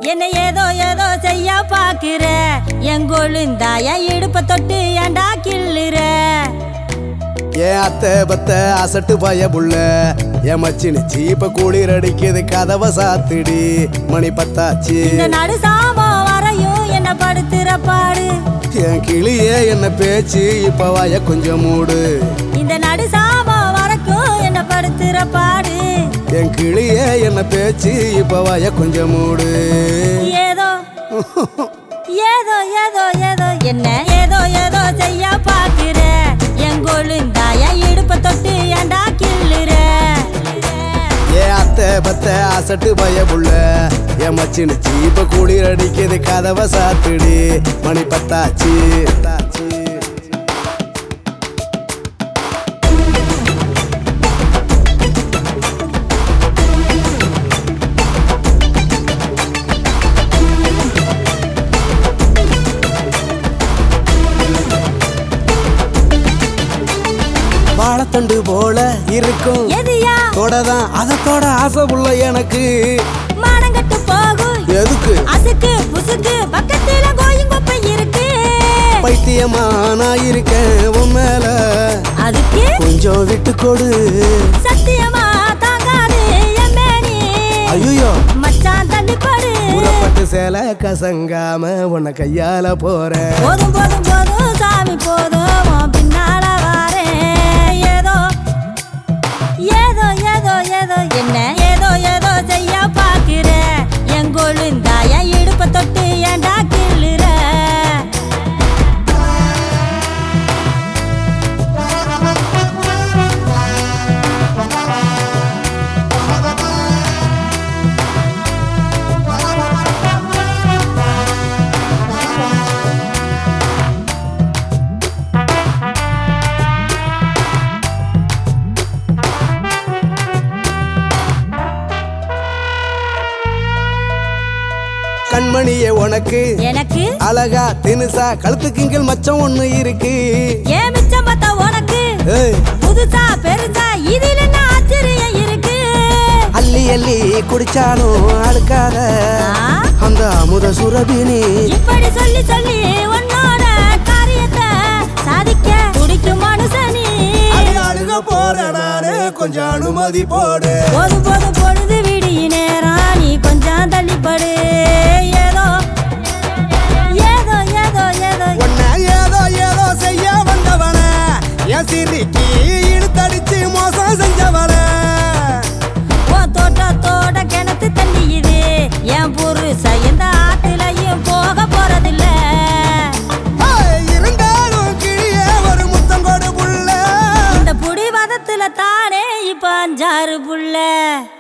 என்ன ஏதோ ஏதோ செய்ய பாக்குற எங்கொழுந்தாய இடுப்ப தொட்டு ஏண்டா கிள்ளுற ஏன் அத்தை பத்த அசட்டு பய புள்ள என் மச்சினி சீப்ப குளிர் அடிக்குது கதவை சாத்துடி மணி பத்தாச்சு இந்த நடு சாமம் வரையும் என்ன படுத்துற பாடு என் கிளியே என்ன பேச்சு இப்ப வாய கொஞ்சம் மூடு இந்த நடு சாமம் வரைக்கும் என்ன படுத்துற பாடு என் கிளியே என்ன பேச்சு இப்ப வாய கொஞ்சம் மூடு ஏதோ ஏதோ ஏதோ ஏதோ என்ன ஏதோ ஏதோ செய்ய பாக்குற எங்கொழுந்தாய இடுப்ப தொட்டு ஏண்டா கிள்ளுற ஏன் அத்தை பத்த அசட்டு பய புள்ள என் மச்சினி சீப்ப குளிர் அடிக்குது கதவை சாத்துடி மணி பத்தாச்சு பத்தாச்சு வாழைத்தண்டு போல இருக்கும் எதியா தொடதான் அதத்தோட ஆசை புள்ள எனக்கு மானங்கட்டு போகும் எதுக்கு அசுக்கு புசுக்கு பக்கத்துல கோயிங்கொப்பை இருக்கு பைத்தியமா நான் இருக்கேன் உன் மேல அதுக்கு கொஞ்சம் விட்டு கொடு சத்தியமா தாங்காது என் மேனி ஐயோ மச்சான் தள்ளிப்படு புறப்பட்டு சேலை கசங்காம உன்னை கையால போறேன் போதும் போதும் போதும் சாமி போதும் உன் பின்னால வாரேன் ஏதோ ஏதோ ஏதோ ஏதோ என்ன ஏதோ ஏதோ செய்ய பாக்குற எங்கொழுந்தாய இடுப்ப தொட்டு ஏண்டா கிள்ளுற கண்மணியே உனக்கு எனக்கு அழகா தினுசா கழுத்துக்கிங்கள் மச்சம் ஒண்ணு இருக்கு ஏன் மிச்சம் பார்த்தா உனக்கு ஏய், புதுசா பெருசா இதில் என்ன ஆச்சரியம் இருக்கு அள்ளி அள்ளி குடிச்சாலும் அழுக்காத ஆ? அந்த அமுத சுரபினி இப்படி சொல்லி சொல்லி உன்னோட காரியத்தை சாதிக்க துடிக்கும் மனுஷனி அழுக போற நானு கொஞ்சம் அனுமதி போடு போதும் போதும் பொழுது விடிய நேரம் நீ கொஞ்சம் தள்ளிப்படு ஏதோ ஏதோ ஏதோ ஏதோ உன்னை ஏதோ ஏதோ செய்ய வந்தவன என் சிரிக்கி இழுத்தடிச்சு மோசம் செஞ்சவன உன் தோட்டத்தோட கிணத்து தண்ணியுது என் புருஷ எந்த ஆத்துலயும் போக போறதில்ல ஏய், இருந்தாலும் கிளியே ஒரு முத்தம் கொடு புள்ள இந்த புடி வதத்துல தானே இப்ப அஞ்சாறு புள்ள